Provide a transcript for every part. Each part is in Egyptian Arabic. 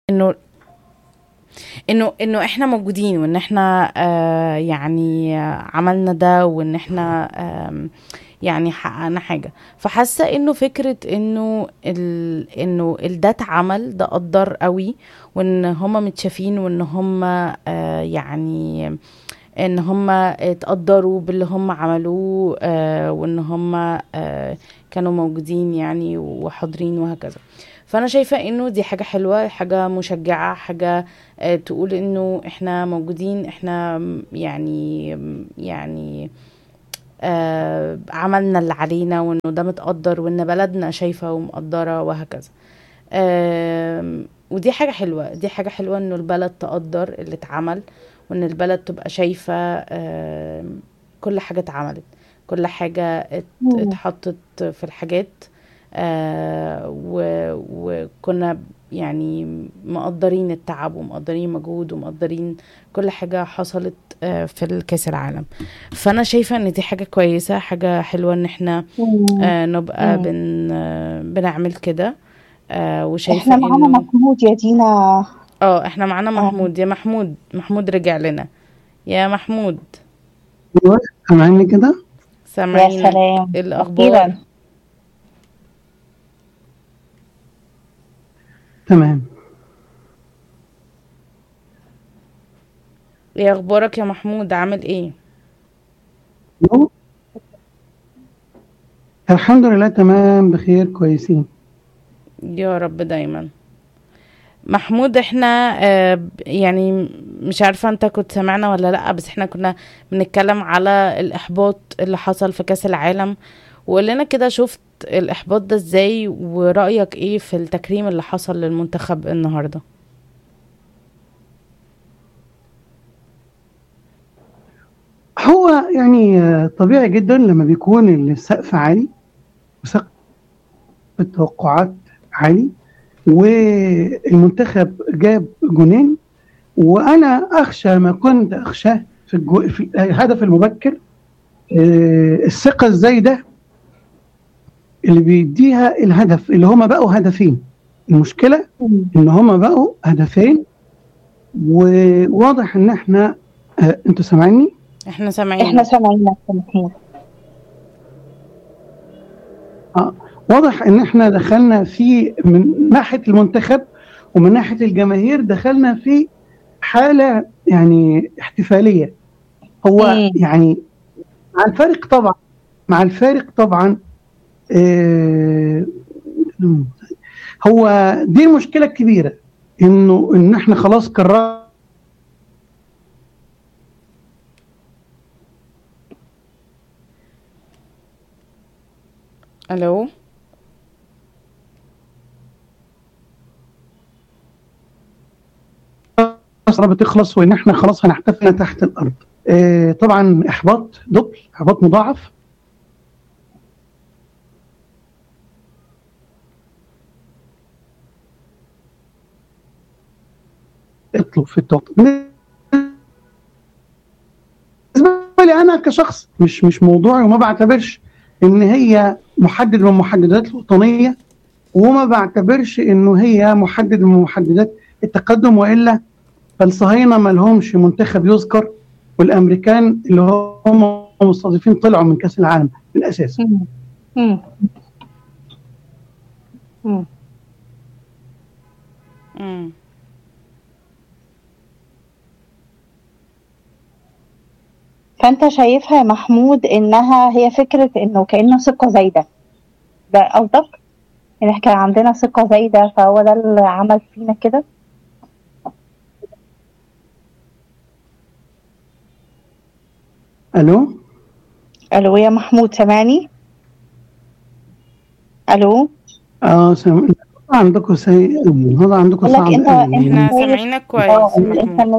انه انه انه احنا موجودين وان احنا آه يعني آه، عملنا ده وان احنا آم، يعني حققنا حاجه فحاسه انه فكره انه ال انه ال- ده اتعمل ده قدر قوي وان هما متشافين وان هما آه يعني ان هما اتقدروا باللي هما عملوه آه وان هما آه كانوا موجودين يعني وحاضرين وهكذا فانا شايفه انه دي حاجه حلوه حاجه مشجعه حاجه آه، تقول انه احنا موجودين احنا م- يعني يعني آه، عملنا اللي علينا وانه ده متقدر وان بلدنا شايفه ومقدره وهكذا آم، ودي حاجه حلوه دي حاجه حلوه انه البلد تقدر اللي اتعمل وان البلد تبقى شايفه آم، كل حاجه اتعملت كل حاجه ات- مم. اتحطت في الحاجات آه، و- وكنا يعني مقدرين التعب ومقدرين المجهود ومقدرين كل حاجة حصلت آه، في الكاس العالم فأنا شايفة إن دي حاجة كويسة حاجة حلوة إن إحنا مم. آه، نبقى مم. بن آه، بنعمل كده آه، وشايفة احنا معانا إنه محمود يا دينا اه إحنا معانا آه. محمود يا محمود محمود رجع لنا يا محمود ايوه سامعني كده يا سامعينك سلام إيه الأخبار أخيرا تمام إيه أخبارك يا محمود عامل إيه أيوة. الحمد لله تمام بخير كويسين يا رب دايما محمود احنا آه، ب- يعني مش عارفة انت كنت سمعنا ولا لأ بس احنا كنا بنتكلم على الإحباط اللي حصل في كأس العالم وقول لنا كده شفت الإحباط ده ازاي ورأيك ايه في التكريم اللي حصل للمنتخب النهاردة هو يعني آه، طبيعي جدا لما بيكون السقف عالي وسقف التوقعات عالي والمنتخب جاب جونين وانا اخشى ما كنت اخشاه في, الجو في الهدف المبكر آه، الثقه الزايده اللي بيديها الهدف اللي هما بقوا هدفين المشكله مم. ان هما بقوا هدفين وواضح ان احنا آه، انتوا سامعيني احنا احنا سامعينك سامعينك يا محمود آه، واضح ان احنا دخلنا في من ناحيه المنتخب ومن ناحيه الجماهير دخلنا في حاله يعني احتفاليه هو مم. يعني مع الفارق طبعا مع الفارق طبعا آه هو دي المشكله الكبيره انه ان احنا خلاص قررنا الو بتخلص وان احنا خلاص هنحتفل تحت الارض آه طبعا احباط دبل احباط مضاعف اطلب في التوقيت بالنسبه لي انا كشخص مش مش موضوعي وما بعتبرش ان هي محدد من محددات الوطنيه وما بعتبرش انه هي محدد من محددات التقدم والا فالصهاينه ما لهمش منتخب يذكر والامريكان اللي هم مستضيفين طلعوا من كاس العالم من الاساس مم. مم. مم. مم. فانت شايفها يا محمود انها هي فكرة انه كأنه ثقة زايدة ده قصدك؟ ان احنا كان عندنا ثقة زايدة فهو ده اللي عمل فينا كده الو الو يا محمود سامعني؟ الو اه سم... عندكم سيء قوي هذا عندكم بقول لك صعب انت قوي انت احنا شايف سامعينك اه كويس محمود الانترنت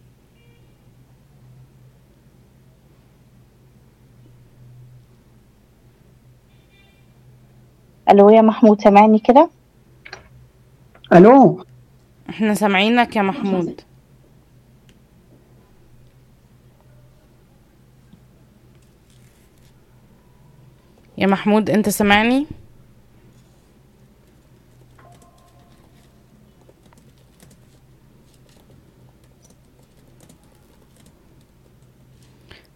الو يا محمود سامعني كده؟ الو احنا سامعينك يا محمود يا محمود انت سامعني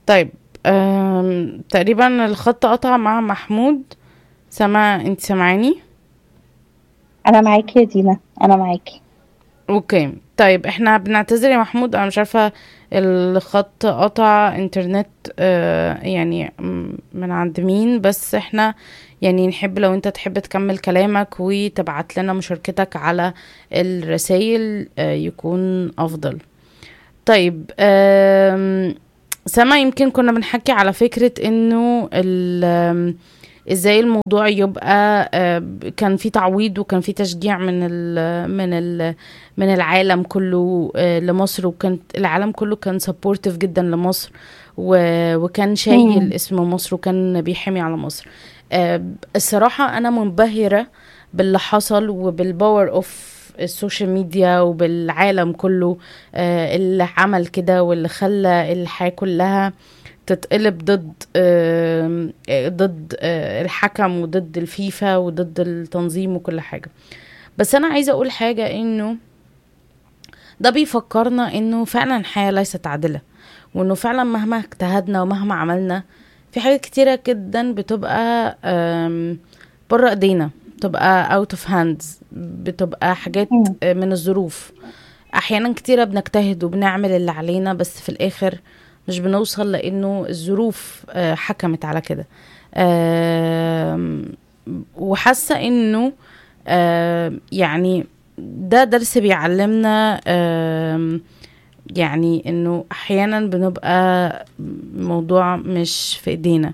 طيب آم، تقريبا الخط قطع مع محمود سما انت سامعاني انا معاكي يا دينا انا معاكي اوكي طيب احنا بنعتذر يا محمود انا مش عارفه الخط قطع انترنت آه يعني م- من عند مين بس احنا يعني نحب لو انت تحب تكمل كلامك وتبعت لنا مشاركتك على الرسائل آه يكون افضل طيب آم، سما يمكن كنا بنحكي على فكرة انه ال- آم، ازاي الموضوع يبقى آه، كان في تعويض وكان في تشجيع من ال من ال من العالم كله آه، لمصر وكان العالم كله كان سبورتيف جدا لمصر و- وكان شايل مم. اسم مصر وكان بيحمي على مصر آه، الصراحة أنا منبهرة باللي حصل وبالباور اوف السوشيال ميديا وبالعالم كله آه، اللي عمل كده واللي خلى الحياة كلها تتقلب ضد آم، آه، ضد آه، الحكم وضد الفيفا وضد التنظيم وكل حاجة بس أنا عايزة أقول حاجة إنه ده بيفكرنا إنه فعلا الحياة ليست عادلة وإنه فعلا مهما اجتهدنا ومهما عملنا في حاجات كتيرة جدا بتبقى آم، بره ايدينا بتبقى out of hands بتبقى حاجات مم. آه، من الظروف احيانا كتيرة بنجتهد وبنعمل اللي علينا بس في الاخر مش بنوصل لانه الظروف آه، حكمت على كده آم، وحاسة انه آم، يعني ده درس بيعلمنا آم، يعني انه احيانا بنبقى موضوع مش في ايدينا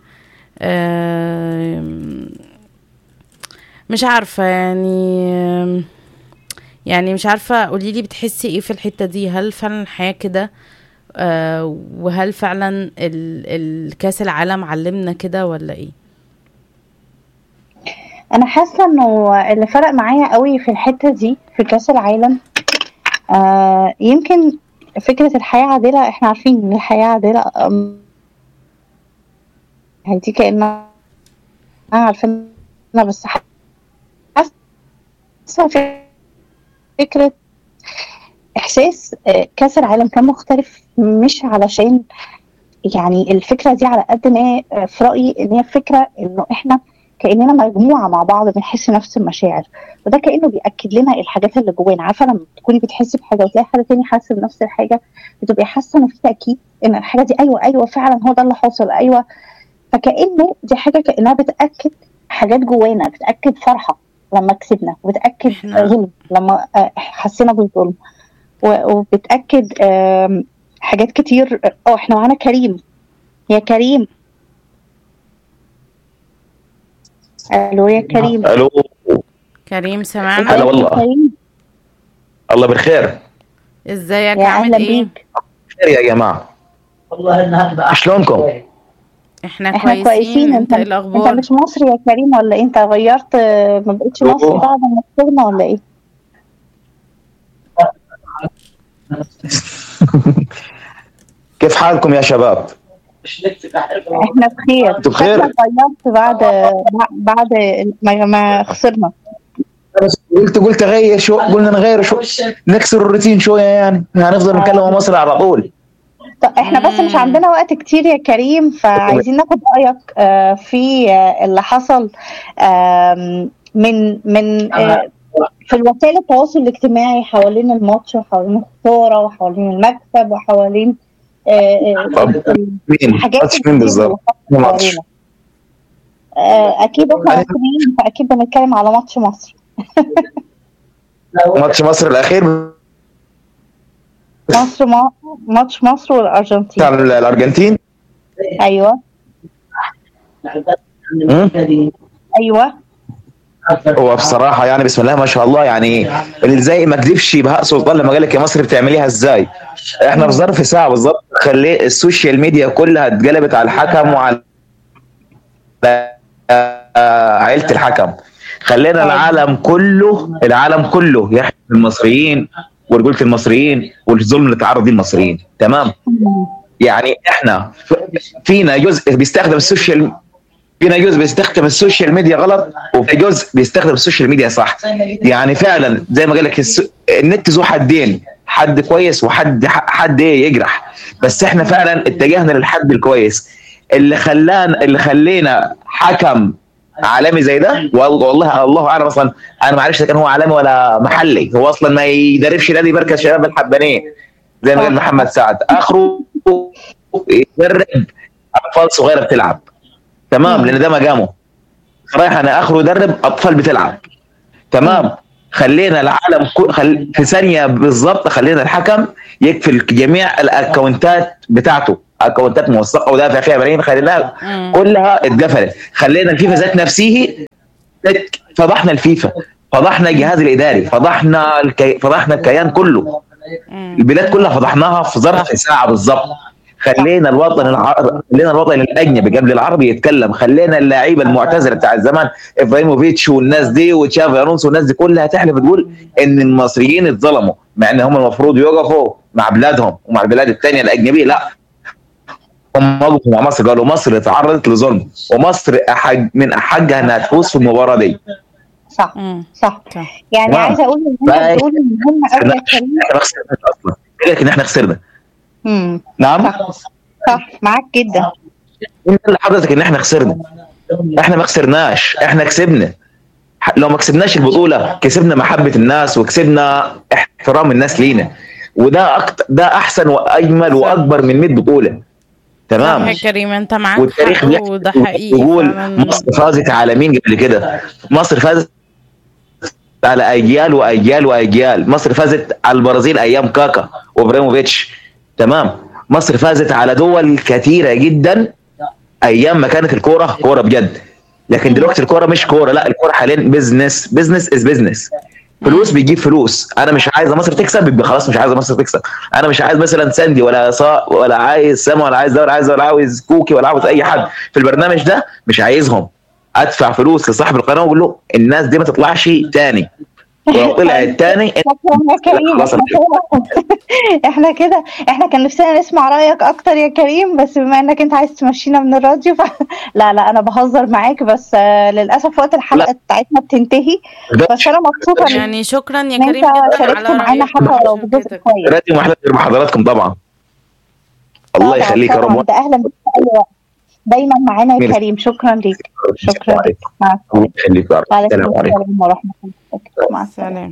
آم، مش عارفة يعني يعني مش عارفة قوليلي بتحسي ايه في الحتة دي هل فعلا الحياة كده آه وهل فعلا ال- الكاس العالم علمنا كده ولا ايه انا حاسه انه اللي فرق معايا قوي في الحته دي في كاس العالم آه يمكن فكره الحياه عادله احنا عارفين ان الحياه عادله أم، دي كانها عارفينها بس حاسه في فكره احساس آه، كاس العالم كان مختلف مش علشان يعني الفكره دي على قد ما هي، آه، في رايي ان هي فكره انه احنا كاننا مجموعه مع بعض بنحس نفس المشاعر وده كانه بياكد لنا الحاجات اللي جوانا عارفه لما تكوني بتحسي بحاجه وتلاقي حد تاني حاسس بنفس الحاجه بتبقي حاسه ان في تاكيد ان الحاجه دي ايوه ايوه فعلا هو ده اللي حاصل ايوه فكانه دي حاجه كانها بتاكد حاجات جوانا بتاكد فرحه لما كسبنا وبتاكد إحنا- ظلم لما آه، حسينا بالظلم و- وبتاكد آم، حاجات كتير اه احنا معانا كريم يا كريم الو يا كريم الو كريم هلا سمعنا والله. كريم الله بالخير ازيك يا عامل اهلا ايه بيك خير يا جماعه والله انها تبقى شلونكم؟ احنا احنا كويسين كويسين انت انت ايه انت الاخبار مش مصري يا كريم ولا إيه؟ انت غيرت آه، ما بقتش مصري أوه. بعد ما كسبنا ولا ايه كيف حالكم يا شباب؟ مش لك تفتح احنا بخير انتوا بخير؟ شكلك غيرت بعد بعد ما, ما خسرنا قلت قلت اغير شو قلنا نغير شو نكسر الروتين شويه يعني هنفضل نتكلم مصري على طول طب احنا بس مش مم. عندنا وقت كتير يا كريم فعايزين ناخد رايك آه، في آه، اللي حصل آم، من من آه، في الوسائل التواصل الاجتماعي حوالين الماتش وحوالين الخساره وحوالين المكسب وحوالين آه، آه، طب مين؟ الحاجات ماتش الكتير مين اللي بالظبط؟ حصلت ماتش حوالينا. آه، اكيد احنا مصريين فاكيد بنتكلم على ماتش مصر ماتش مصر الاخير مصر ما ماتش مصر والارجنتين بتاع الارجنتين ايوه ايوه هو بصراحه يعني بسم الله ما شاء الله يعني اللي زي ما كذبش بهاء سلطان لما قال لك يا مصر بتعمليها ازاي؟ احنا في ظرف ساعه بالظبط خليه السوشيال ميديا كلها اتقلبت على الحكم وعلى آه، عيله الحكم خلينا العالم كله العالم كله يحمي المصريين ورجوله المصريين والظلم اللي تعرض ليه المصريين تمام يعني احنا ف- فينا جزء بيستخدم السوشيال فينا جزء بيستخدم السوشيال ميديا غلط وفي جزء بيستخدم السوشيال ميديا صح يعني فعلا زي ما قال لك الس- النت ذو حدين حد كويس وحد حد ايه يجرح بس احنا فعلا اتجهنا للحد الكويس اللي خلانا اللي خلينا حكم عالمي زي ده والله الله اعلم اصلا انا ما اعرفش اذا كان هو عالمي ولا محلي هو اصلا ما يدربش نادي مركز شباب الحبانيه زي ما قال محمد سعد اخره يدرب اطفال صغيره بتلعب تمام لان ده مقامه رايح انا اخره يدرب اطفال بتلعب تمام خلينا العالم كل خل... في ثانيه بالظبط خلينا الحكم يقفل جميع الاكونتات بتاعته اكونتات موثقه ودافع فيها ملايين خليناها مم. كلها اتقفلت خلينا الفيفا ذات نفسه فضحنا الفيفا فضحنا الجهاز الاداري فضحنا الكي... فضحنا الكيان كله مم. البلاد كلها فضحناها في ظرف ساعه بالظبط خلينا الوطن العربي خلينا الوطن الاجنبي قبل العربي يتكلم خلينا اللعيبه المعتزله بتاع زمان ابراهيموفيتش والناس دي وتشافي الونسو والناس دي كلها تحلف تقول ان المصريين اتظلموا مع ان هم المفروض يقفوا مع بلادهم ومع البلاد الثانيه الاجنبيه لا هم وقفوا مع مصر قالوا مصر تعرضت لظلم ومصر أحج من احقها انها تفوز في المباراه دي صح مم. صح صح. يعني تمام. عايزه اقول ان بقى- انت بتقول مهم قوي يا كريم احنا ما خسرناش اصلا لك ان احنا خسرنا مم. نعم صح صح معاك جدا مين اللي حضرتك ان احنا خسرنا احنا ما خسرناش احنا كسبنا ح- لو ما كسبناش البطوله كسبنا محبه الناس وكسبنا احترام الناس لينا وده أكتر ده احسن واجمل واكبر من 100 بطوله صح تمام يا كريم انت معاك والتاريخ حق بيحكي وده حقيقي يقول فعلاً. مصر فازت عالمين قبل كده مصر فازت على اجيال واجيال واجيال مصر فازت على البرازيل ايام كاكا وابراهيموفيتش تمام مصر فازت على دول كثيره جدا ايام ما كانت الكوره كوره بجد لكن دلوقتي الكوره مش كوره لا الكوره حاليا بزنس بزنس از بزنس فلوس بيجيب فلوس انا مش عايزه مصر تكسب يبقى خلاص مش عايزه مصر تكسب انا مش عايز مثلا ساندي ولا صا ولا عايز سما ولا عايز ده ولا عايز ولا عاوز كوكي ولا عاوز اي حد في البرنامج ده مش عايزهم ادفع فلوس لصاحب القناه واقول له الناس دي ما تطلعش تاني ولو طلعت تاني شكرا يا كريم خلاص احنا كده احنا كده احنا كان نفسنا نسمع رايك اكتر يا كريم بس بما انك انت عايز تمشينا من الراديو ف... لا لا انا بهزر معاك بس آه، للاسف وقت الحلقه بتاعتنا بتنتهي بس انا مبسوطه ان يعني شكرا يا إن كريم انت جدا شاركت على معانا رأيك حتى لو بجزء ومشاركتك. كويس راديو محلى غير حضراتكم طبعا الله طبعاً، يخليك يا طبعاً، رب ده اهلا بك في اي وقت دايما معانا يا ميرسي. كريم شكرا ليك شكرا لك مع السلامه الله يخليك يا رب وعليكم السلام عليكم السلام ورحمه الله وبركاته مع السلامه سلام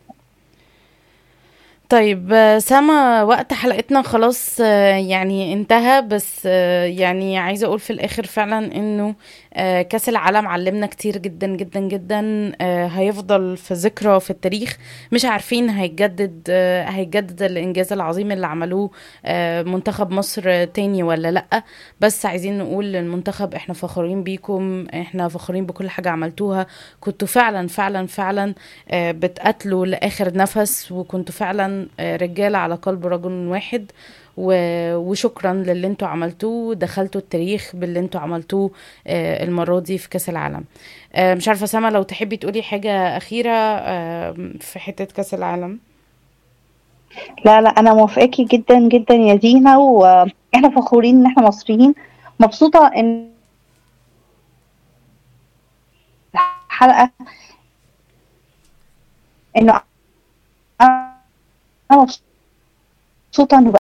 طيب آه، سما وقت حلقتنا خلاص آه، يعني انتهى بس آه، يعني عايزة اقول في الاخر فعلا انه آه، كاس العالم علمنا كتير جدا جدا جدا آه، هيفضل في ذكرى في التاريخ مش عارفين هيتجدد آه، هيتجدد الانجاز العظيم اللي عملوه آه، منتخب مصر تاني ولا لا بس عايزين نقول للمنتخب احنا فخورين بيكم احنا فخورين بكل حاجة عملتوها كنتوا فعلا فعلا فعلا آه، بتقاتلوا لاخر نفس وكنتوا فعلا آه، رجاله على قلب رجل واحد و- وشكرا للي انتوا عملتوه دخلتوا التاريخ باللي انتوا عملتوه آه، المره دي في كاس العالم آه، مش عارفه سما لو تحبي تقولي حاجه اخيره آه، في حته كاس العالم لا لا انا موافقاكي جدا جدا يا دينا واحنا فخورين ان احنا مصريين مبسوطه ان الحلقه انه انا مبسوطه انه